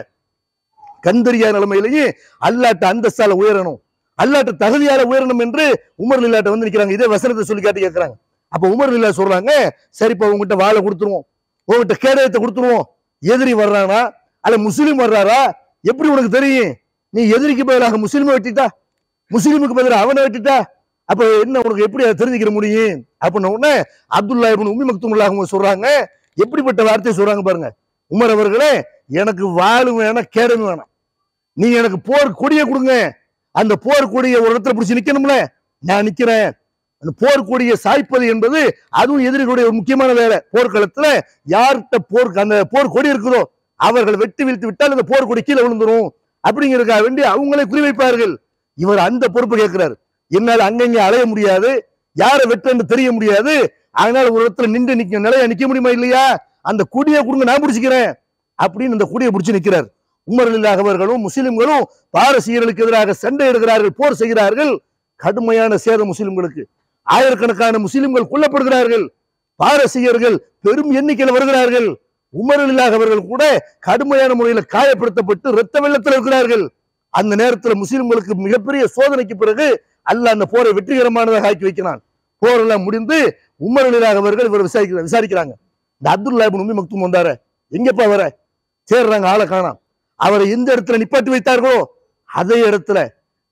கந்தரியா நிலைமையிலேயே அல்லாட்ட அந்தஸ்தால உயரணும் அல்லாட்ட தகுதியால உயரணும் என்று உமர் நில்லாட்ட வந்து நிக்கிறாங்க இதே வசனத்தை சொல்லி காட்டி கேட்கறாங்க அப்ப உமர் நில்லா சொல்றாங்க சரிப்பா உங்ககிட்ட வாழை கொடுத்துருவோம் உங்ககிட்ட கேடயத்தை கொடுத்துருவோம் எதிரி வர்றானா அல்ல முஸ்லீம் வர்றாரா எப்படி உனக்கு தெரியும் நீ எதிரிக்கு பதிலாக முஸ்லீமை வெட்டிட்டா முஸ்லீமுக்கு பதிலாக அவனை வெட்டிட்டா அப்ப என்ன உனக்கு எப்படி அதை தெரிஞ்சுக்கிற முடியும் அப்படின்ன உடனே அப்துல்லா இப்னு உம்மி மக்துமுல்லாஹ் அவங்க சொல்றாங்க எப்படிப்பட்ட வார்த்தையை சொல்றாங்க பாருங்க உமர் அவர்களே எனக்கு வாழும் வேணாம் கேடமும் வேணாம் நீ எனக்கு போர் கொடியை கொடுங்க அந்த போர் கொடியை ஒரு இடத்துல பிடிச்சி நிக்கணும்ல நான் நிக்கிறேன் அந்த போர் கொடியை சாய்ப்பது என்பது அதுவும் எதிரிகளுடைய ஒரு முக்கியமான வேலை போர்க்களத்துல யார்கிட்ட போர் அந்த போர் கொடி இருக்குதோ அவர்கள் வெட்டி வீழ்த்து விட்டால் அந்த போர் கொடி கீழே விழுந்துரும் அப்படிங்கிறதுக்காக வேண்டி அவங்களே குறிவைப்பார்கள் இவர் அந்த பொறுப்பு கேட்கிறார் என்னால் அங்கங்க அலைய முடியாது யாரை வெட்டுன்னு தெரிய முடியாது அதனால ஒரு இடத்துல நின்று நிக்க நிலைய நிக்க முடியுமா இல்லையா அந்த கொடியை கொடுங்க நான் பிடிச்சிக்கிறேன் அப்படின்னு இந்த கொடியை பிடிச்சு நிக்கிறார் உமர் அலில்லாஹ் அவர்களும் முஸ்லிம்களும் பாரசீகர்களுக்கு எதிராக சண்டை எடுக்கிறார்கள் போர் செய்கிறார்கள் கடுமையான சேதம் முஸ்லிம்களுக்கு ஆயிரக்கணக்கான முஸ்லிம்கள் கொல்லப்படுகிறார்கள் பாரசீகர்கள் பெரும் எண்ணிக்கையில் வருகிறார்கள் உமர் அலில்லாஹ் அவர்கள் கூட கடுமையான முறையில் காயப்படுத்தப்பட்டு இரத்த வெள்ளத்தில் இருக்கிறார்கள் அந்த நேரத்தில் முஸ்லிம்களுக்கு மிகப்பெரிய சோதனைக்கு பிறகு அல்லாஹ் அந்த போரை வெற்றிகரமானதாக ஆக்கி வைக்கிறான் போரெல்லாம் முடிந்து உமர் அலில்லாஹ் அவர்கள் இவர் விசாரிக்கிற விசாரிக்கிறாங்க இந்த அப்துல்லா இப்னு உம்மி மக்தும் வந்தார எங்கப்பா வர சேர்றாங்க ஆளை காணாம் அவரை எந்த இடத்துல நிப்பாட்டி வைத்தார்களோ அதே இடத்துல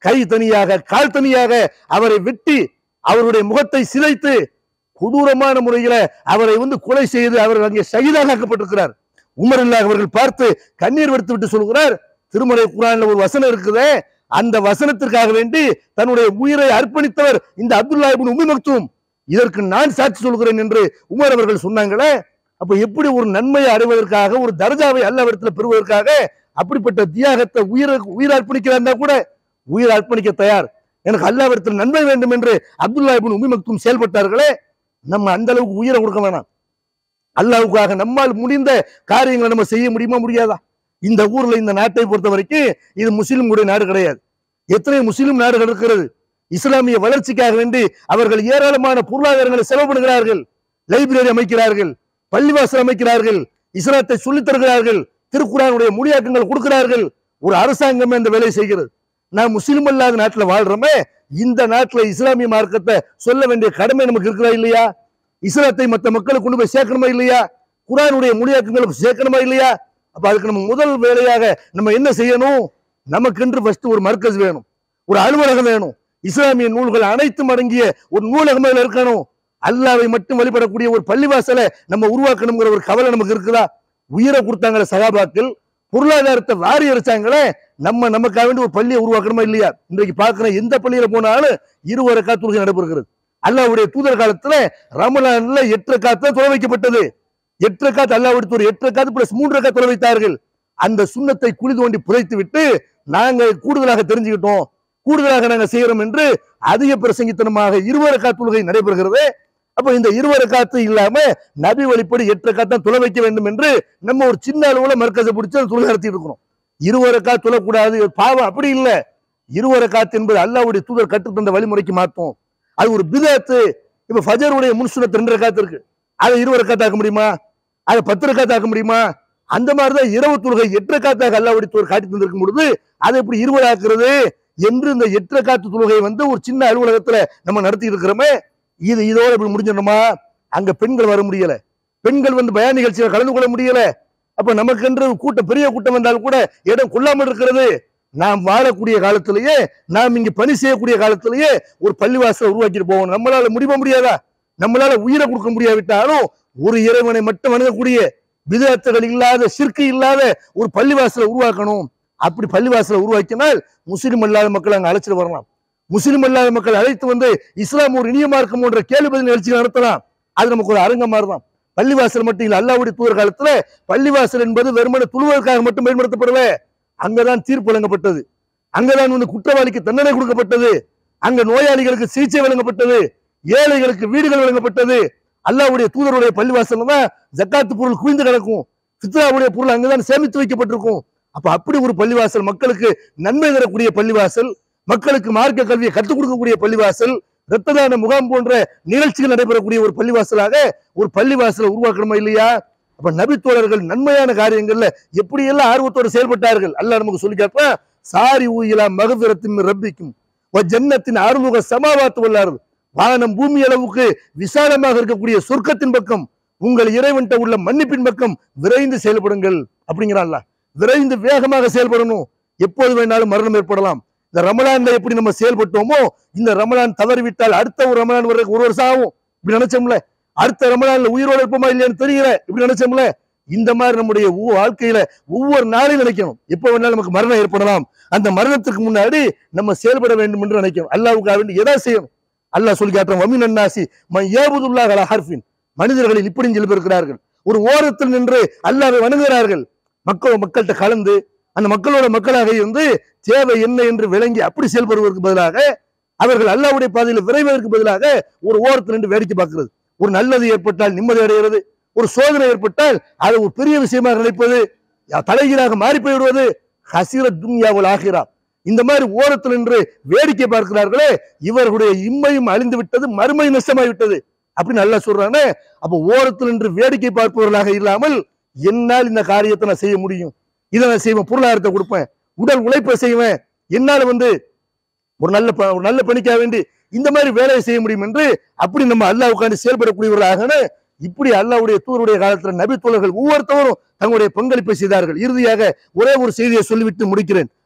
கை தனியாக கால் தனியாக அவரை வெட்டி அவருடைய முகத்தை சிதைத்து கொடூரமான முறையில அவரை வந்து கொலை செய்து அவர் அங்கே ஷஹீதாக ஆக்கப்பட்டிருக்கிறார் உமர் அல்லாஹ் அவர்கள் பார்த்து கண்ணீர் வடித்து விட்டு சொல்கிறார் திருமலை குரான்ல ஒரு வசனம் இருக்குதே அந்த வசனத்திற்காக வேண்டி தன்னுடைய உயிரை அர்ப்பணித்தவர் இந்த அப்துல்லா இப்னு உம்மி மக்தூம் இதற்கு நான் சாட்சி சொல்கிறேன் என்று உமர் அவர்கள் சொன்னாங்களே அப்ப எப்படி ஒரு நன்மையை அடைவதற்காக ஒரு தர்ஜாவை அல்லாவிடத்துல பெறுவதற்காக அப்படிப்பட்ட தியாகத்தை உயிரை உயிர் அர்ப்பணிக்கிறார் கூட உயிர் அர்ப்பணிக்க தயார் எனக்கு அல்லாவிடத்தில் நன்மை வேண்டும் என்று அப்துல்லா இப்னு உம்மி மக்தூம் செயல்பட்டார்களே நம்ம அந்த அளவுக்கு உயிரை கொடுக்க வேணாம் அல்லாவுக்காக நம்மால் முடிந்த காரியங்களை நம்ம செய்ய முடியுமா முடியாதா இந்த ஊர்ல இந்த நாட்டை பொறுத்த வரைக்கும் இது முஸ்லிம்களுடைய நாடு கிடையாது எத்தனை முஸ்லிம் நாடுகள் இருக்கிறது இஸ்லாமிய வளர்ச்சிக்காக வேண்டி அவர்கள் ஏராளமான பொருளாதாரங்களை செலவு பண்ணுகிறார்கள் லைப்ரரி அமைக்கிறார்கள் பள்ளிவாசல் அமைக்கிறார்கள் இஸ்லாத்தை சொல்லித் தருகிறார்கள் திருக்குறானுடைய மொழியாக்கங்கள் கொடுக்கிறார்கள் ஒரு அரசாங்கமே அந்த வேலையை செய்கிறது நான் முஸ்லிம் அல்லாத நாட்டுல வாழ்றோமே இந்த நாட்டுல இஸ்லாமிய மார்க்கத்தை சொல்ல வேண்டிய கடமை நமக்கு இருக்கிறா இல்லையா இஸ்லாத்தை மற்ற மக்களுக்கு கொண்டு போய் சேர்க்கணுமா இல்லையா குரானுடைய மொழியாக்கங்களுக்கு சேர்க்கணுமா இல்லையா அப்ப அதுக்கு நம்ம முதல் வேலையாக நம்ம என்ன செய்யணும் நமக்கென்று ஃபர்ஸ்ட் ஒரு மர்க்கஸ் வேணும் ஒரு அலுவலகம் வேணும் இஸ்லாமிய நூல்கள் அனைத்தும் அடங்கிய ஒரு நூலகம் அதுல இருக்கணும் அல்லாவை மட்டும் வழிபடக்கூடிய ஒரு பள்ளிவாசலை நம்ம உருவாக்கணுங்கிற ஒரு கவலை நமக்கு இருக்குதா உயிரை கொடுத்தாங்களே சகாபாக்கள் பொருளாதாரத்தை வாரி அரைச்சாங்களே நம்ம நமக்காக வேண்டி ஒரு பள்ளியை உருவாக்கணுமா இல்லையா இன்றைக்கு பார்க்கிற எந்த பள்ளியில போனாலும் இருவரை காத்துருகை நடைபெறுகிறது அல்லாவுடைய தூதர் காலத்துல ரமலான்ல எட்டு காத்து தொலை வைக்கப்பட்டது எட்டு காத்து அல்லாவுடைய ஒரு எட்டு காத்து பிளஸ் மூன்று காத்து தொலை வைத்தார்கள் அந்த சுண்ணத்தை குழி தோண்டி புதைத்து விட்டு நாங்க கூடுதலாக தெரிஞ்சுக்கிட்டோம் கூடுதலாக நாங்க செய்யறோம் என்று அதிக பிரசங்கித்தனமாக இருவர காத்துலகை நடைபெறுகிறது அப்ப இந்த இருவர காத்து இல்லாம நபி வழிப்படி எட்டு காத்தான் துளை வைக்க வேண்டும் என்று நம்ம ஒரு சின்ன அளவுல மர்க்கசை பிடிச்சு அதை துளை நடத்திட்டு இருக்கிறோம் இருவர காத்து துளக்கூடாது பாவம் அப்படி இல்ல இருவர காத்து என்பது அல்லாவுடைய தூதர் கற்றுத்தந்த வழிமுறைக்கு மாத்தோம் அது ஒரு பிதாத்து இப்ப ஃபஜருடைய முன்சுனத் ரெண்டு ரக்காத்து இருக்கு அதை இருவர காத்தாக்க முடியுமா அதை பத்து ரக்காத்தாக்க முடியுமா அந்த மாதிரிதான் இரவு தொழுகை எட்டு காத்தாக அல்லாவுடைய தூதர் காட்டி தந்திருக்கும் பொழுது அதை எப்படி இருவராக்குறது என்று இந்த எட்டு காத்து தொழுகை வந்து ஒரு சின்ன அலுவலகத்துல நம்ம நடத்திட்டு இருக்கிறோமே இது இதோட இப்படி முடிஞ்சிடணுமா அங்க பெண்கள் வர முடியல பெண்கள் வந்து பயான் நிகழ்ச்சியில கலந்து கொள்ள முடியல அப்ப நமக்கென்று கூட்டம் பெரிய கூட்டம் வந்தால் கூட இடம் கொள்ளாமல் இருக்கிறது நாம் வாழக்கூடிய காலத்திலேயே நாம் இங்க பணி செய்யக்கூடிய காலத்திலேயே ஒரு பள்ளிவாசலை உருவாக்கிட்டு போகணும் நம்மளால முடிய முடியாதா நம்மளால உயிரை கொடுக்க முடியாவிட்டாலும் ஒரு இறைவனை மட்டும் வணங்கக்கூடிய விதத்துகள் இல்லாத சிற்கை இல்லாத ஒரு பள்ளிவாசலை உருவாக்கணும் அப்படி பள்ளிவாசலை உருவாக்கினால் முஸ்லிம் அல்லாத மக்கள் அங்க அழைச்சிட்டு வரலாம் முஸ்லிம் அல்லாத மக்கள் அழைத்து வந்து இஸ்லாம் ஒரு இனிய மார்க்கம் போன்ற கேள்வி பதில் நிகழ்ச்சி நடத்தலாம் அது நமக்கு ஒரு அரங்கம் மாதிரி தான் பள்ளிவாசல் மட்டும் இல்ல அல்லாவுடைய தூர் காலத்துல பள்ளிவாசல் என்பது வெறுமனே துழுவதற்காக மட்டும் பயன்படுத்தப்படல அங்கதான் தீர்ப்பு வழங்கப்பட்டது அங்கதான் வந்து குற்றவாளிக்கு தண்டனை கொடுக்கப்பட்டது அங்க நோயாளிகளுக்கு சிகிச்சை வழங்கப்பட்டது ஏழைகளுக்கு வீடுகள் வழங்கப்பட்டது அல்லாவுடைய தூதருடைய பள்ளிவாசல்ல தான் ஜக்காத்து பொருள் குவிந்து கிடக்கும் ஃபித்ராவுடைய பொருள் அங்கதான் சேமித்து வைக்கப்பட்டிருக்கும் அப்ப அப்படி ஒரு பள்ளிவாசல் மக்களுக்கு நன்மை தரக்கூடிய பள்ளிவாசல் மக்களுக்கு மார்க்க கல்வியை கற்றுக் கொடுக்கக்கூடிய பள்ளிவாசல் இரத்த தான முகாம் போன்ற நிகழ்ச்சிகள் நடைபெறக்கூடிய ஒரு பள்ளிவாசலாக ஒரு பள்ளிவாசலை உருவாக்கணுமா இல்லையா அப்ப நபித்தோழர்கள் நன்மையான காரியங்கள்ல எப்படி எல்லாம் ஆர்வத்தோடு செயல்பட்டார்கள் அல்லாஹ் நமக்கு சொல்லி காட்டுறா சாரி ஊயிலா மகபிரத்தின் ரப்பிக்கும் ஜன்னத்தின் அருமுக சமாவாத்து வல்லாரு வானம் பூமி அளவுக்கு விசாலமாக இருக்கக்கூடிய சொர்க்கத்தின் பக்கம் உங்கள் இறைவன்ட்ட உள்ள மன்னிப்பின் பக்கம் விரைந்து செயல்படுங்கள் அப்படிங்கிறான்ல விரைந்து வேகமாக செயல்படணும் எப்போது வேணாலும் மரணம் ஏற்படலாம் இந்த ரமலான்ல எப்படி நம்ம செயல்பட்டோமோ இந்த ரமலான் தவறிவிட்டால் அடுத்த ஒரு ரமலான் வர்றதுக்கு ஒரு வருஷம் ஆகும் இப்படி நினைச்சோம்ல அடுத்த ரமலான்ல உயிரோட இருப்போமா இல்லையான்னு தெரியல இப்படி நினைச்சோம்ல இந்த மாதிரி நம்முடைய ஊ- வாழ்க்கையில ஒவ்வொரு நாளையும் நினைக்கணும் எப்போ வேணாலும் நமக்கு மரணம் ஏற்படலாம் அந்த மரணத்துக்கு முன்னாடி நம்ம செயல்பட வேண்டும் என்று நினைக்கணும் அல்லாவுக்காக வேண்டி எதா செய்யணும் அல்லாஹ் சொல்லி காட்டுறான் வமின் அன்னாசி மன் ஏபுதுல்லாஹ் அலா ஹர்ஃபின் மனிதர்களில் இப்படி சில பேர் இருக்கிறார்கள் ஒரு ஓரத்தில் நின்று அல்லாவை வணங்குகிறார்கள் மக்கள் மக்கள்கிட்ட கலந்து அந்த மக்களோட மக்களாக இருந்து தேவை என்ன என்று விளங்கி அப்படி செயல்படுவதற்கு பதிலாக அவர்கள் அல்லாவுடைய பாதையில் விரைவதற்கு பதிலாக ஒரு ஓரத்தில் நின்று வேடிக்கை பார்க்கிறது ஒரு நல்லது ஏற்பட்டால் நிம்மதி அடைகிறது ஒரு சோதனை ஏற்பட்டால் அதை ஒரு பெரிய விஷயமாக நினைப்பது யா- தலைகீழாக மாறி போய்விடுவது ஹசீர துன்யாவுல் ஆகிரா இந்த மாதிரி ஓரத்தில் நின்று வேடிக்கை பார்க்கிறார்களே இவர்களுடைய இம்மையும் அழிந்து விட்டது மறுமை நஷ்டமாய் விட்டது அப்படின்னு நல்லா சொல்றானே அப்ப ஓரத்தில் நின்று வேடிக்கை பார்ப்பவர்களாக இல்லாமல் என்னால் இந்த காரியத்தை நான் செய்ய முடியும் இதை நான் செய்வேன் பொருளாதாரத்தை கொடுப்பேன் உடல் உழைப்பை செய்வேன் என்னால வந்து ஒரு நல்ல ப- ஒரு நல்ல பணிக்காக வேண்டி இந்த மாதிரி வேலையை செய்ய முடியும் என்று அப்படி நம்ம அல்லாஹ் உட்காந்து செயல்படக்கூடியவர்களாக இப்படி அல்லாஹ்வுடைய தூருடைய காலத்துல நபி தோழர்கள் ஒவ்வொருத்தவரும் தங்களுடைய பங்களிப்பை செய்தார்கள் இறுதியாக ஒரே ஒரு செய்தியை சொல்லிவிட்டு முடிக்கிறேன்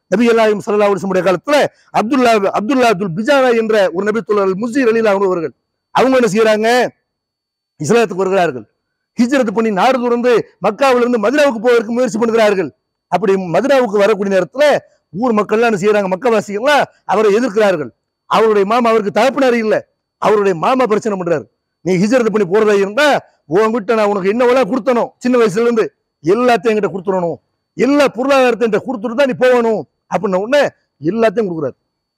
நபி அல்லாஹிம் சல்லா அலிஸ்முடைய காலத்துல அப்துல்லா அப்துல்லா அப்துல் பிஜானா என்ற ஒரு நபி தோழர்கள் முஸ்லீம் அலிலா அவர்கள் அவங்க என்ன செய்யறாங்க இஸ்லாத்துக்கு வருகிறார்கள் ஹிஜ்ரத் பண்ணி நாடு துறந்து மக்காவிலிருந்து மதுராவுக்கு போவதற்கு முயற்சி பண்ணுகிறார்கள் அப்படி மதுராவுக்கு வரக்கூடிய நேரத்துல ஊர் மக்கள்லாம் என்ன செய்யறாங்க மக்கவாசிகள்லாம் அவரை எதிர்க்கிறார்கள் அவருடைய மாமா அவருக்கு தகப்பனார் இல்ல அவருடைய மாமா பிரச்சனை பண்றாரு நீ ஹிஜ்ரத் பண்ணி போறதா இருந்தா உன்கிட்ட நான் உனக்கு என்னவெல்லாம் கொடுத்தனும் சின்ன வயசுல இருந்து எல்லாத்தையும் என்கிட்ட கொடுத்துடணும் எல்லா பொருளாதாரத்தை என்கிட்ட கொடுத்துட்டு தான் நீ போகணும் அப்படின்ன உடனே எல்லாத்தையும் கொடுக்குறாரு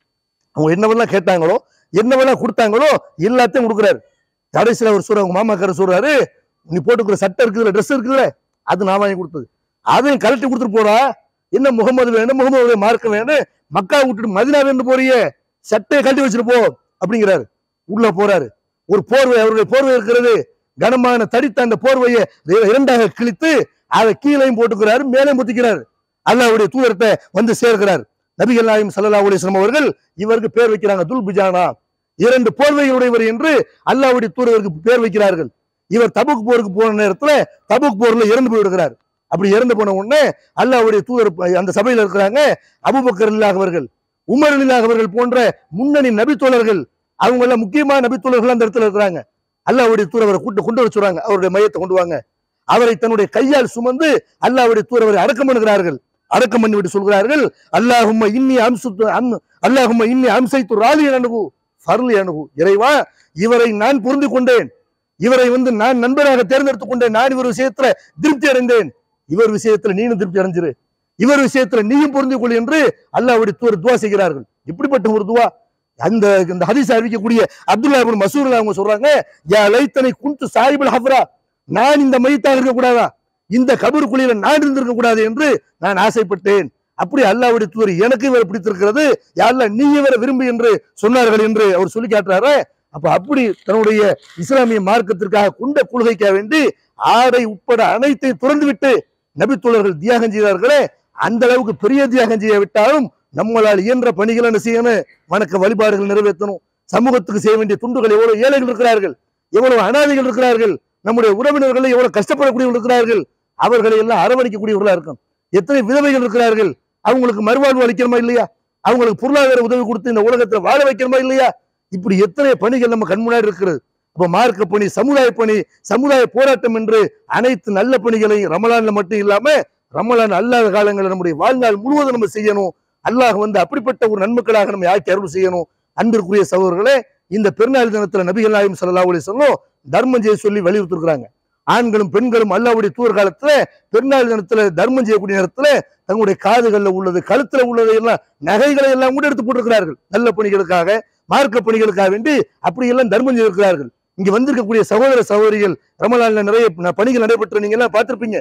அவங்க என்னவெல்லாம் கேட்டாங்களோ என்னவெல்லாம் கொடுத்தாங்களோ எல்லாத்தையும் கொடுக்குறாரு கடைசியில் அவர் சொல்ற அவங்க மாமாக்காரர் சொல்றாரு நீ போட்டுக்கிற சட்டை இருக்குதுல ட்ரெஸ் இருக்குதுல அது நான் வாங்கி கொடுத்தது அதையும் கழட்டி கொடுத்துட்டு போடா என்ன முகமது வேணும் முகமது மார்க்க வேணும் மக்கா விட்டுட்டு மதினா வேண்டு போறியே சட்டையை கழட்டி வச்சுட்டு போ அப்படிங்கிறாரு உள்ள போறாரு ஒரு போர்வை அவருடைய போர்வை இருக்கிறது கனமான தடித்த அந்த போர்வையை இர- இரண்டாக கிழித்து அதை கீழையும் போட்டுக்கிறாரு மேலே முத்திக்கிறாரு அல்லாஹ்வுடைய தூதர்கிட்ட வந்து சேர்க்கிறார் நபிகள் நாயம் சல்லா அலிஸ்லாம் அவர்கள் இவருக்கு பேர் வைக்கிறாங்க துல் பிஜானா இரண்டு போர்வைகளுடையவர் என்று அல்லாஹ்வுடைய தூதருக்கு பேர் வைக்கிறார்கள் இவர் தபுக் போருக்கு போன நேரத்துல தபுக் போர்ல இறந்து போயிடுகிறார் அப்படி இறந்து போன உடனே அல்லாஹ்வுடைய தூதர் ப- அந்த சபையில இருக்கிறாங்க அபுபக்கர் இல்லாஹ் அவர்கள் உமர் இல்லாஹ் அவர்கள் போன்ற முன்னணி நபித்தோழர்கள் அவங்க எல்லாம் முக்கியமான நபித்தோழர்கள் அந்த இடத்துல இருக்கிறாங்க அல்லாஹ்வுடைய தூதர் அவரை கூட்டு கொண்டு வர சொல்றாங்க அவருடைய மையத்தை கொண்டு வாங்க அவரை தன்னுடைய கையால் சுமந்து அல்லாஹ்வுடைய தூதர் அவரை அடக்கம் பண்ணுகிறார்கள் அடக்கம் பண்ணி விட்டு சொல்கிறார்கள் அல்லாஹும்ம இன்னி அம்சுத்து அம் அல்லாஹும்ம இன்னி அம்சைத்து ராலி அணுகு ஃபர்லி அணுகு இறைவா இவரை நான் புரிந்து கொண்டேன் இவரை வந்து நான் நண்பராக தேர்ந்தெடுத்துக் கொண்டேன் நான் இவர் விஷயத்துல திருப்தி அடைந்தேன் இவர் விஷயத்துல நீனும் திருப்தி அடைஞ்சிரு இவர் விஷயத்துல நீயும் புரிந்து கொள் என்று அல்லாஹ்வுடைய தூதர் துவா செய்கிறார்கள் இப்படிப்பட்ட ஒரு துவா அந்த இந்த ஹதீஸ் அறிவிக்கக்கூடிய அப்துல்லா இப்னு மசூர் அவங்க சொல்றாங்க யா லைத்தனை குந்து சாஹிபுல் ஹஃப்ரா நான் இந்த மையத்தாக இருக்க கூடாதா இந்த கபருக்குழியில நான் இருந்திருக்க கூடாது என்று நான் ஆசைப்பட்டேன் அப்படி அல்லாஹ்வுடைய தூதர் எனக்கு இவரை பிடித்திருக்கிறது யாருல நீ இவரை விரும்பு என்று சொன்னார்கள் என்று அவர் சொல்லி காட்டுறாரு அப்ப அப்படி தன்னுடைய இஸ்லாமிய மார்க்கத்திற்காக கொண்ட கொள்கைக்காக வேண்டி ஆடை உட்பட அனைத்தையும் துறந்து விட்டு நபித்தோழர்கள் தியாகம் செய்தார்களே அந்த அளவுக்கு பெரிய தியாகம் செய்ய விட்டாலும் நம்மளால் இயன்ற பணிகளை என்ன செய்யணும் வணக்க வழிபாடுகள் நிறைவேற்றணும் சமூகத்துக்கு செய்ய வேண்டிய துண்டுகள் எவ்வளவு ஏழைகள் இருக்கிறார்கள் எவ்வளவு அனாதைகள் இருக்கிறார்கள் நம்முடைய உறவினர்கள் எவ்வளவு கஷ்டப்படக்கூடியவர்கள் இருக்கிறார்கள் அவர்களை எல்லாம் அரவணைக்கக்கூடியவர்களா இருக்கும் எத்தனை விதவைகள் இருக்கிறார்கள் அவங்களுக்கு மறுவாழ்வு அளிக்கணுமா இல்லையா அவங்களுக்கு பொருளாதார உதவி கொடுத்து இந்த உலகத்துல வாழ வைக்கணுமா இல்லையா இப்படி எத்தனை பணிகள் நம்ம கண் முன்னாடி இருக்கிறது அப்ப மார்க்க பணி சமுதாய பணி சமுதாய போராட்டம் என்று அனைத்து நல்ல பணிகளையும் ரமலான்ல மட்டும் இல்லாம ரமலான் அல்லாத காலங்களில் நம்முடைய வாழ்நாள் முழுவதும் நம்ம செய்யணும் அல்லாஹ் வந்து அப்படிப்பட்ட ஒரு நன்மக்களாக நம்ம யாக்கி அருள் செய்யணும் அன்பிற்குரிய சகோதரர்களே இந்த பெருநாள் தினத்துல நபிகள் நாயம் சல்லா அலி சொல்லும் தர்மம் செய்ய சொல்லி வலியுறுத்திருக்கிறாங்க ஆண்களும் பெண்களும் அல்லாவுடைய தூர் காலத்துல பெருநாள் தினத்துல தர்மம் செய்யக்கூடிய நேரத்துல தங்களுடைய காதுகள்ல உள்ளது கழுத்துல உள்ளது எல்லாம் நகைகளை எல்லாம் கூட எடுத்து போட்டிருக்கிறார்கள் நல்ல பணிகளுக்காக மார்க்க பணிகளுக்காக வேண்டி அப்படி எல்லாம் தர்மம் செய்திருக்கிறார்கள் இங்க வந்திருக்கக்கூடிய சகோதர சகோதரிகள் ரமலான்ல நிறைய ந- பணிகள் நடைபெற்று நீங்க எல்லாம் பார்த்திருப்பீங்க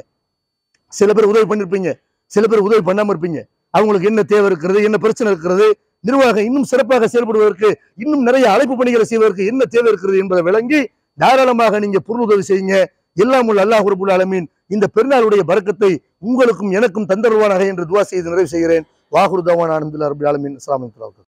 சில பேர் உதவி பண்ணிருப்பீங்க சில பேர் உதவி பண்ணாம இருப்பீங்க அவங்களுக்கு என்ன தேவை இருக்கிறது என்ன பிரச்சனை இருக்கிறது நிர்வாகம் இன்னும் சிறப்பாக செயல்படுவதற்கு இன்னும் நிறைய அழைப்பு பணிகளை செய்வதற்கு என்ன தேவை இருக்கிறது என்பதை விளங்கி தாராளமாக நீங்க பொருள் உதவி செய்யுங்க எல்லாம் உள்ள அல்லாஹ் ரபுல் ஆலமீன் இந்த பெருநாளுடைய பரக்கத்தை உங்களுக்கும் எனக்கும் தந்தருவானாக என்று துவா செய்து நிறைவு செய்கிறேன் வாகுரு தவான் ஆனந்தில் ரபுல் ஆலமீன் அஸ்ஸலாமு அலைக்கும்